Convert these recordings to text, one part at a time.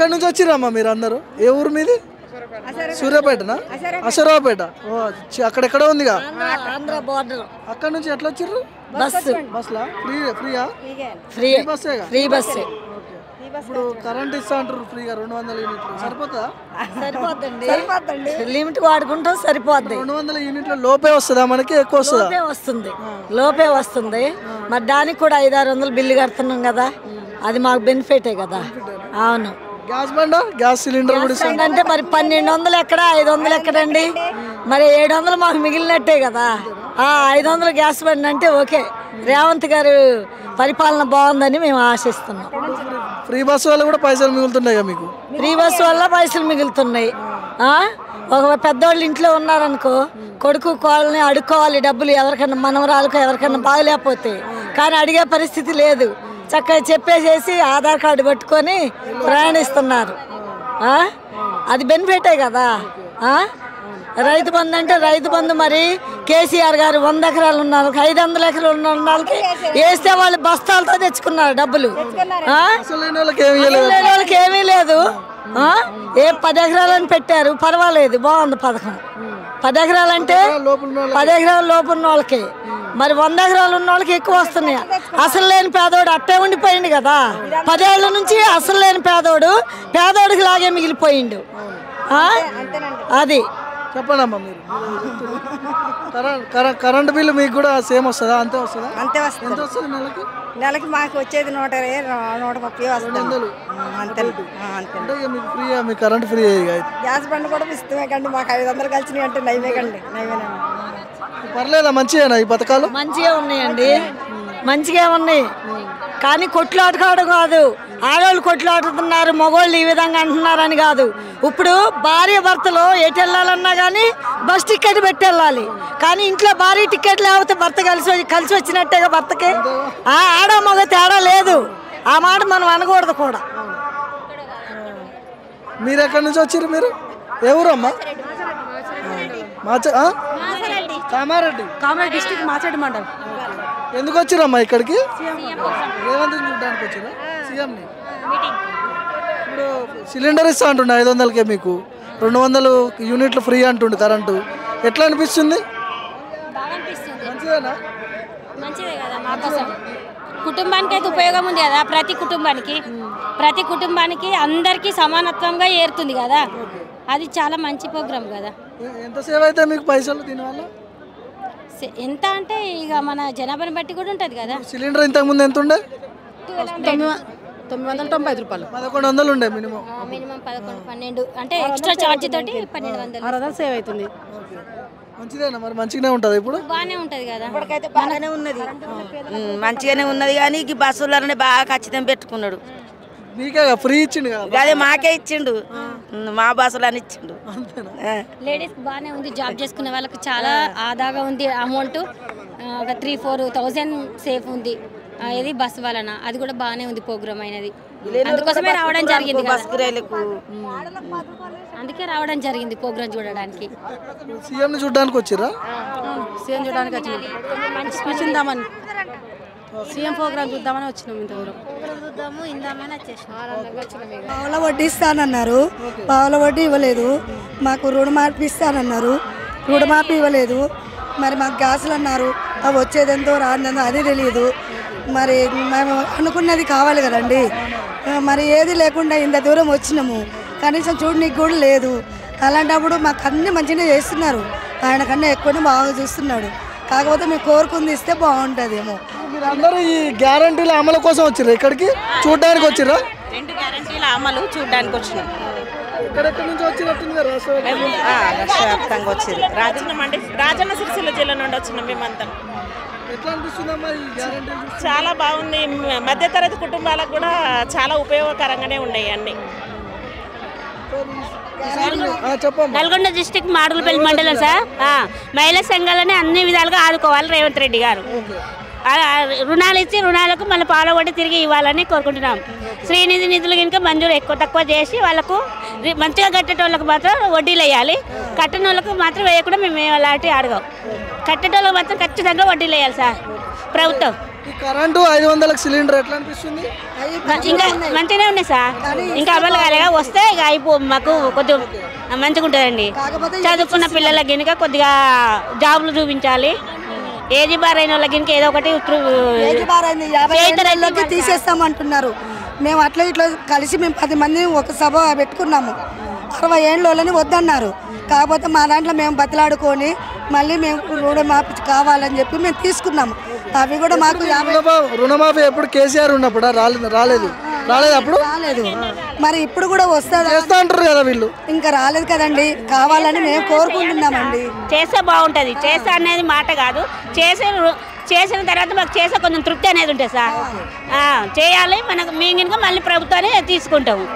ఎక్కడి నుంచి వచ్చిరమ్మా మీరు అందరూ ఏ ఊరు మీది సూర్యాపేటనా అసరావుపేట ఓ చి- అక్కడెక్కడ ఉందిగా ఆంధ్ర బోర్డర్ అక్కడ నుంచి ఎట్లా వచ్చిర్రు బస్సు బస్లా ఫ్రీ ఫ్రీయా ఫ్రీ ఫ్రీ బస్సేగా ఫ్రీ బస్సు ఓకే. ఇప్పుడు కరెంట్ ఇస్తా అంటారు ఫ్రీగా రెండు వందల యూనిట్లు సరిపోతుందా సరిపోద్దండి సరిపోద్దండి లిమిట్ వాడుకుంటాం సరిపోద్ది రెండు వందల యూనిట్ల లోపే వస్తుందా మనకి ఎక్కువ వస్తుందా లోపే వస్తుంది లోపే వస్తుంది మరి దానికి కూడా ఐదు ఆరు వందలు బిల్లు కడుతున్నాం కదా అది మాకు బెనిఫిటే కదా అవును గ్యాస్ బండా గ్యాస్ సిలిండర్ కూడా ఇస్తా అంటే మరి పన్నెండు వందలు ఎక్కడ ఐదు వందలు ఎక్కడండి మరి ఏడు వందలు మాకు మిగిలినట్టే కదా ఆ ఐదు వందలు గ్యాస్ బండి అంటే ఓకే రేవంత్ గారు పరిపాలన బాగుందని మేము ఆశిస్తున్నాం ఫ్రీ బస్సు వల్ల కూడా పైసలు మిగులుతున్నాయి కదా మీకు ఫ్రీ బస్సు వల్ల పైసలు మిగులుతున్నాయి ఆ? ఒక పెద్దోళ్ళు ఇంట్లో ఉన్నారనుకో కొడుకు కోళ్ళని అడుక్కోవాలి డబ్బులు ఎవరికన్నా మనవరాలకు ఎవరికన్నా బాగలేకపోతే కానీ అడిగే పరిస్థితి లేదు చక్కగా చెప్పేసేసి ఆధార్ కార్డు పట్టుకొని ప్రయాణిస్తున్నారు ఆ? అది బెనిఫిటే కదా ఆ? రైతు బంధు అంటే రైతు బంధు మరి కేసీఆర్ గారు వంద ఎకరాలు ఉన్న వాళ్ళకి ఐదు వందల ఎకరాలు ఉన్న వాళ్ళకి వేస్తే వాళ్ళు బస్తాలతో తెచ్చుకున్నారు డబ్బులు ఆ? అసలు లేని వాళ్ళకి ఏమి ఇవ్వలేదు లేని వాళ్ళకి ఏమీ లేదు ఆ? ఏ పది ఎకరాలని పెట్టారు పర్వాలేదు బాగుంది పథకం పది ఎకరాలంటే లోపల ఉన్న వాళ్ళకి పది ఎకరాల లోపు ఉన్న వాళ్ళకి మరి వంద ఎకరాలు ఉన్న వాళ్ళకి ఎక్కువ వస్తున్నాయి అసలు లేని పేదోడు అట్టే ఉండిపోయింది కదా పదేళ్ల నుంచి అసలు లేని పేదోడు పేదోడికి లాగే మిగిలిపోయిండు ఆ? అది చెప్పండి అమ్మా మీరు కరెంట్ కరెంట్ కరెంట్ బిల్లు మీకు కూడా సేమ్ వస్తుందా అంతే వస్తుందా అంతే ఎంత వస్తుంది వస్తుంది నెలకి నెలకి మాకు వచ్చేది నూట ఇరవై నూట ముప్పై వస్తుంది వందలు. ఆ, అంతే ఆ, అంతే అంటే ఇక మీకు ఫ్రీ మీకు కరెంట్ ఫ్రీ ఇక అయితే గ్యాస్ బండ్ కూడా ఇష్టమే కండి మాకు ఐదు వందలు కలిసినాయి అంటే నైవే కండి నైవేనండి పర్లేదా మంచిగా ఈ పథకాలు మంచిగా ఉన్నాయండి మంచిగా ఉన్నాయి కానీ కొట్లాడుకోవడం కాదు ఆడవాళ్ళు కొట్లాడుతున్నారు మగవాళ్ళు ఈ విధంగా అంటున్నారని కాదు ఇప్పుడు భార్య భర్తలు ఎటు వెళ్ళాలన్నా కానీ బస్ టికెట్ పెట్టి వెళ్ళాలి కానీ ఇంట్లో భార్య టికెట్ లేకపోతే భర్త కలిసి వచ్చి- కలిసి వచ్చినట్టేగా భర్తకి ఆ ఆడ మగ తేడా లేదు ఆ మాట మనం అనకూడదు కూడా మీరు ఎక్కడి నుంచి వచ్చారు మీరు ఏ ఊరు అమ్మా మాచ ఆ? కామారెడ్డి కామారెడ్డి డిస్టిక్ మాచాడు మండలం ఎందుకు వచ్చిరమ్మా ఇక్కడికి రేవంత్ చూడడానికి వచ్చిరా సీఎంని ఇప్పుడు సిలిండర్ ఇస్తా అంటుండే ఐదు వందలకే మీకు రెండు వందలు యూనిట్లు ఫ్రీ అంటుండు కరెంటు ఎట్లా అనిపిస్తుంది మంచిదేనా మంచిదే కదా మా కోసం కుటుంబానికి అయితే ఉపయోగం ఉంది కదా ప్రతి కుటుంబానికి ప్రతి కుటుంబానికి అందరికీ సమానత్వంగా ఏరుతుంది కదా అది చాలా మంచి ప్రోగ్రామ్ కదా ఎ- ఎంత సేవ్ అయితే మీకు పైసలు దీనివల్ల సె- ఎంత అంటే ఇక మన జనాభాని బట్టి కూడా ఉంటుంది కదా సిలిండర్ ఇంతకు ముందు ఎంత ఉండే తొమ్మిది వ- తొమ్మిది వందల తొంభై ఐదు రూపాయలు పదకొండు వందలు ఉండే మినిమం మినిమం పదకొండు పన్నెండు అంటే ఎక్స్ట్రా ఛార్జ్ తోటి పన్నెండు వందలు ఆరు వందలు సేవ్ అవుతుంది మంచిదేనా మరి మంచిగానే ఉంటుంది ఇప్పుడు బాగానే ఉంటుంది కదా ఇప్పటికైతే బాగానే ఉన్నది ఉమ్, మంచిగానే ఉన్నది కానీ ఈ బస్సులనే బాగా ఖచ్చితంగా పెట్టుకున్నాడు మీకే ఫ్రీ ఇచ్చిండు కదా అదే మాకే ఇచ్చిండు ఉమ్, మా బస్సులు అని ఇచ్చిండు ఆ. లేడీస్ బాగానే ఉంది జాబ్ చేసుకునే వాళ్ళకి చాలా ఆదాగా ఉంది అమౌంట్ ఒక త్రీ ఫోర్ థౌజండ్ సేఫ్ ఉంది ఆ, ఇది బస్ వలన అది కూడా బాగానే ఉంది ప్రోగ్రామ్ అయినది అందుకోసమే రావడం జరిగింది కదా. బస్ కిరాయిలకు అందుకే రావడం జరిగింది ప్రోగ్రామ్ చూడడానికి సీఎంని చూడడానికి వచ్చిరా సీఎం చూడడానికి వచ్చినాం స్పీచ్ ఇందామని సీఎం ప్రోగ్రామ్ చూద్దామని వచ్చినాం ఇంత దూరం చూద్దాము ఇందామని వచ్చేసాం పావుల వడ్డీ ఇస్తానన్నారు పావుల వడ్డీ ఇవ్వలేదు మాకు రుణమాఫీ ఇస్తానన్నారు రుణమాఫీ ఇవ్వలేదు మరి మాకు గ్యాసులు అన్నారు అవి వచ్చేదెంతో రాందో అది తెలియదు మరి మేము అనుకున్నది కావాలి కదండి ఆ, మరి ఏది లేకుండా ఇంత దూరం వచ్చినాము కనీసం చూడనీకి కూడా లేదు అలాంటప్పుడు మాకు అన్ని మంచిగా చేస్తున్నారు ఆయన కన్నా ఎక్కువనే బాగా చూస్తున్నాడు కాకపోతే మేము కోరుకుంది ఇస్తే బాగుంటుందేమో మీరు అందరూ ఈ గ్యారంటీల అమలు కోసం వచ్చిర్రా ఇక్కడికి చూడడానికి వచ్చిర్రా రెండు గ్యారంటీల అమలు చూడడానికి వచ్చినాం ఎక్కడెక్కడి నుంచి వచ్చినట్టుంది కదా రాష్ట్ర వ్యాప్తంగా. రాష్ట్రవ్యాప్తంగా వచ్చేది రాజన్న మండి రాజన్న సిరిసిల్ల జిల్లా నుండి వచ్చినాం మేమంతా ఎట్లా అనిపిస్తుందమ్మా ఈ గ్యారంటీ చాలా బాగుంది మ- మధ్యతరగతి కుటుంబాలకు కూడా చాలా ఉపయోగకరంగానే ఉన్నాయి అన్ని చెప్పమ్మా నల్గొండ డిస్టిక్ మాడుగులపల్లి మండలం సార్ ఆ, మహిళా సంఘాలని అన్ని విధాలుగా ఆదుకోవాలి రేవంత్ రెడ్డి గారు ఆ, రుణాలు ఇచ్చి రుణాలకు మళ్ళీ పాల వడ్డీ తిరిగి ఇవ్వాలని కోరుకుంటున్నాం శ్రీనిధి నిధులు కనుక మంజూరు ఎక్కువ తక్కువ చేసి వాళ్ళకు రి- మంచిగా కట్టేటోళ్ళకి మాత్రం వడ్డీలు వేయాలి కట్టని వాళ్ళకు మాత్రం వేయకుండా మేము అలాంటి అడగం కట్టేటోళ్ళకి మాత్రం ఖచ్చితంగా వడ్డీలు వేయాలి సార్ ప్రభుత్వం ఈ కరెంటు ఐదు వందలకు సిలిండర్ ఎట్లా అనిపిస్తుంది ఇంకా మంచిగానే ఉన్నాయి సార్ ఇంకా అమలు కాలేగా వస్తే ఇక అయిపో మాకు కొద్దిగా మంచిగా ఉంటుందండి చదువుకున్న పిల్లలకి కనుక కొద్దిగా జాబులు చూపించాలి ఏజీ బార్ అయిన వాళ్ళకి కనుక ఏదో ఒకటి ఉత్తరు- ఏజ్ బార్ అయింది యాభై చేతులు ఏళ్ళలోకి తీసేస్తామంటున్నారు మేము అట్లా ఇట్లా కలిసి మేము పది మంది ఒక సభ పెట్టుకున్నాము అరవై ఏళ్ళని వద్దన్నారు కాకపోతే మా దాంట్లో మేము బతిలాడుకొని మళ్ళీ మేము రుణమాఫీ కావాలని చెప్పి మేము తీసుకున్నాము అవి కూడా మాకు యాభై రుణమా- రుణమాఫీ ఎప్పుడు కేసీఆర్ ఉన్నప్పుడు రాలేదు రాలేదు రాలేదు అప్పుడు రాలేదు మరి ఇప్పుడు కూడా వస్తుందా చేస్తా అంటారు కదా వీళ్ళు ఇంకా రాలేదు కదండి కావాలని మేము కోరుకుంటున్నామండి చేస్తే బాగుంటుంది చేస్తే అనేది మాట కాదు చేసే రు- చేసిన తర్వాత మాకు చేసే కొంచెం తృప్తి అనేది ఉంటుంది సార్ ఆ, చేయాలి మనకు మీ కనుక మళ్ళీ ప్రభుత్వాన్ని తీసుకుంటాము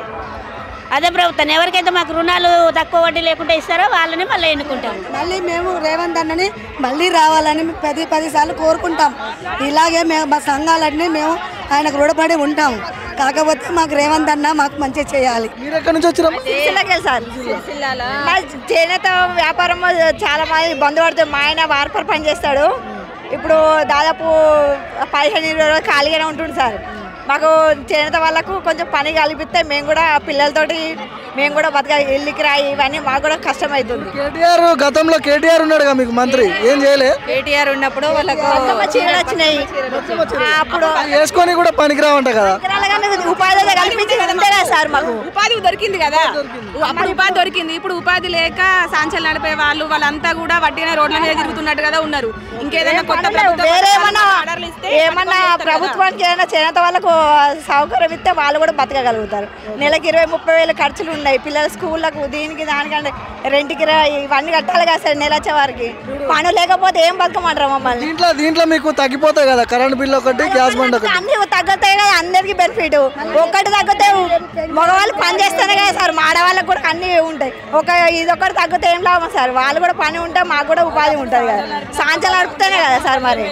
అదే ప్రభుత్వాన్ని ఎవరికైతే మాకు రుణాలు తక్కువ వడ్డీ లేకుండా ఇస్తారో వాళ్ళని మళ్ళీ ఎన్నుకుంటాము మళ్ళీ మేము రేవంత్ అన్నని మళ్ళీ రావాలని పది పది సార్లు కోరుకుంటాం ఇలాగే మేము మా సంఘాలన్నీ మేము ఆయనకు రుణపడి ఉంటాం కాకపోతే మాకు రేవంత్ అన్న మాకు మంచిగా చేయాలి మీరు ఎక్కడి నుంచి వచ్చిరమ్మా సిరిసిల్లకే సార్ మా చేనేత వ్యాపారం చాలా మంది బంధు పడుతుంది మా ఆయన వార్పర్ పని చేస్తాడు ఇప్పుడు దాదాపు పదిహేను ఇరవై రోజులు ఖాళీగానే ఉంటుంది సార్ మాకు చేనేత వాళ్ళకు కొంచెం పని కల్పిస్తే మేము కూడా పిల్లలతోటి మేము కూడా బతక ఇల్లుకి రాయి ఇవన్నీ మాకు కూడా కష్టం అవుతుంది కేటీఆర్ గతంలో కేటీఆర్ ఉన్నాడుగా మీకు మంత్రి ఏం చేయలే కేటీఆర్ ఉన్నప్పుడు వాళ్ళకు చీరలు వచ్చినాయి ఆ, అప్పుడు అది వేసుకొని కూడా పనికిరావంట కదా వికలాంగులకు ఉపాధి అయితే కల్పించింది అంతే కదా సార్ మాకు ఉపాధి దొరికింది కదా అప్పుడు ఉపాధి దొరికింది ఇప్పుడు ఉపాధి లేక సాంచలు నడిపే వాళ్ళు వాళ్ళంతా కూడా వడ్డీనే రోడ్ల మీద తిరుగుతున్నట్టు కదా ఉన్నారు ఇంకేదైనా కొత్త ప్రభుత్వం వేరే ఏమన్నా ఆర్డర్లు ఇస్తే ఏమన్నా ప్రభుత్వానికి ఏదైనా చేనేత వాళ్ళకు సౌకర్యం ఇస్తే వాళ్ళు కూడా బతకగలుగుతారు నెలకి ఇరవై ముప్పై వేలు ఖర్చులు ఉన్నాయి పిల్లల స్కూళ్ళకు దీనికి దానికంటే రెంట్కి రా- ఇవన్నీ కట్టాలి కదా సార్ నెల వచ్చే వారికి పని లేకపోతే ఏం బతకమంటారు మమ్మల్ని దీంట్లో దీంట్లో మీకు తగ్గిపోతాయి కదా కరెంట్ బిల్ ఒకటి గ్యాస్ బండ్ ఒకటి అన్ని తగ్గుతాయి కదా అందరికి బెనిఫిట్ ఒక్కటి తగ్గితే మగవాళ్ళు పని చేస్తేనే కదా సార్ మా ఆడవాళ్ళకి కూడా అన్ని ఉంటాయి ఒక ఇది ఒక్కటి తగ్గితే ఏం లాభం సార్ వాళ్ళు కూడా పని ఉంటే మాకు కూడా ఉపాధి ఉంటుంది కదా సాంచలు నడుపుతేనే కదా సార్ మరి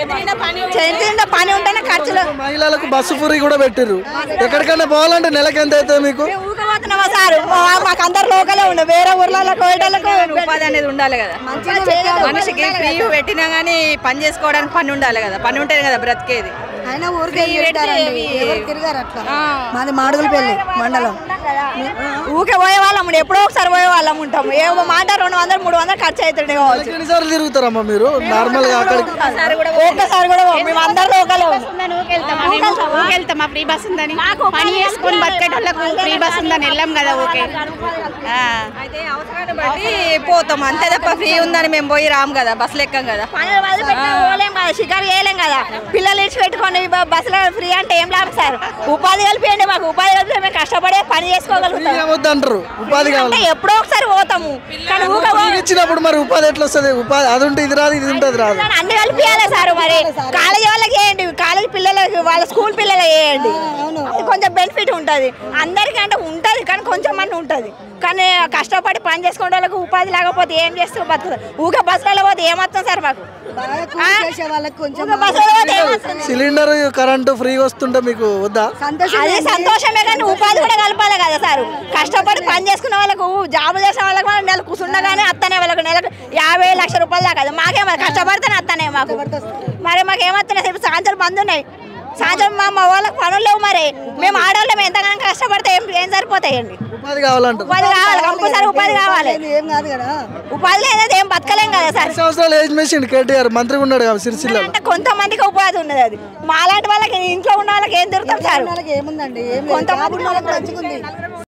చేతి పని ఉంటేనే ఖర్చులు మహిళలకు బస్సు ఫ్రీ కూడా పెట్టిర్రు ఎక్కడికైనా పోవాలంటే నెలకి ఎంత అవుతుంది మీకు ఊకపోతున్నామా సార్ మా- మాకు అందరు లోకలే ఉండు వేరే ఊర్లలో కోయటాలకు ఉపాధి అనేది ఉండాలి కదా మనిషికి ఫ్రీ పెట్టినా గానీ పని చేసుకోవడానికి పని ఉండాలి కదా పని ఉంటేనే కదా బ్రతికేది అయినా ఊరికే తిరుగుతారండి. ఎవరు తిరగారు అట్లా మాది మాడుగుల పెళ్ళి మండలం ఊకే పోయే వాళ్ళం ఉండు. ఎప్పుడో ఒకసారి పోయే వాళ్ళం ఉంటాము ఏ మాట రెండు వందలు మూడు వందలు ఖర్చు అవుతుండే కావచ్చు ఎన్నిసార్లు తిరుగుతారమ్మా మీరు నార్మల్ గా అక్కడికి ఒక్కసారి కూడా పోము. మేము అందరు లోకలే ఉన్నాం. ఊకెళ్తామా ఫ్రీ బస్ ఉందని పని చేసుకొని బతికేటోళ్ళకు ఫ్రీ బస్ ఉందని వెళ్ళాం కదా ఓకే అయితే అవసరాన్ని బట్టి పోతాం అంతే తప్ప ఫ్రీ ఉందని మేము పోయి రాము కదా బస్సులు ఎక్కం కదా పనులు వదిలిపెట్టినా పోలేం కదా షికారు చేయలేం కదా పిల్లలు ఇచ్చి పెట్టుకొని బ- బస్సులో ఫ్రీ అంటే ఏం లాభం సార్ ఉపాధి కలిపియండి మాకు ఉపాధి కలిపి మేము కష్టపడే పని చేసుకోగలుగుతాం ఏమొద్దు అంటారు ఉపాధి అంటే కావాలి ఎప్పుడో ఒకసారి పోతాము కానీ ఊక పో- ఫ్రీగా ఇచ్చినప్పుడు మరి ఉపాధి ఎట్లా వస్తుంది ఉపాధి అది ఉంటే ఇది రాదు ఇది ఉంటుంది రాదు కానీ అన్ని కలిపియాలి సార్ మరి కాలేజీ వాళ్ళకి వేయండి కాలేజీ పిల్లలకి వాళ్ళ స్కూల్ పిల్లలకి వేయండి అది కొంచెం బెనిఫిట్ ఉంటుంది అందరికీ అంటే ఉంటుంది కానీ కొంచెం మంది ఉంటుంది కానీ కష్టపడి పని చేసుకునే వాళ్ళకి ఉపాధి లేకపోతే ఏం చేస్తూ బతుకుతారు ఊక బస్సులలో పోతే ఏమొస్తాం సార్ మాకు బాగా కూలి చేసే వాళ్ళకి కొంచెం ఊక బస్సులో పోతే ఏమొస్తుంది సిలిండర్ కరెంటు ఫ్రీగా వస్తుంటే మీకు వద్దా సంతోషం అదే సంతోషమే కానీ ఉపాధి కూడా కలపాలి కదా సార్ కష్టపడి పని చేసుకునే వాళ్ళకు జాబ్ చేసే వాళ్ళకు కూడా నెల కూర్చుండగానే అత్తనే వాళ్ళకు నెలకు యాభై లక్షల రూపాయలు దాకా అది మాకేమో కష్టపడితేనే అత్తనే మాకు మరి మాకు ఏమత్తున్నాయి ఇప్పుడు సాయంత్రం బంద్ ఉన్నాయి సాయంత్రం మా మా వాళ్ళకి పనులు లేవు మరి మేము ఆడవాళ్ళం ఎంతగానో కష్టపడితే ఏం ఏం సరిపోతాయండి ఉపాధి కావాలంటారు ఉపాధి కావాలి కంపల్సరీ ఉపాధి కావాలి ఏం కాదు కదా ఉపాధి లేకపోతే ఏం బతకలేం కదా సార్ పది సంవత్సరాలు ఏజ్ మెషిన్ కేటీఆర్ మంత్రిగా ఉన్నాడు కదా సిరిసిల్ల అంటే కొంతమందికి ఉపాధి ఉన్నది అది మాలాంటి వాళ్ళకి ఇంట్లో ఉన్న వాళ్ళకి ఏం దొరుకుతాం సార్ వాళ్ళకి ఏముందండి ఏం కొంతమంది కొంతమంది మంచిగుంది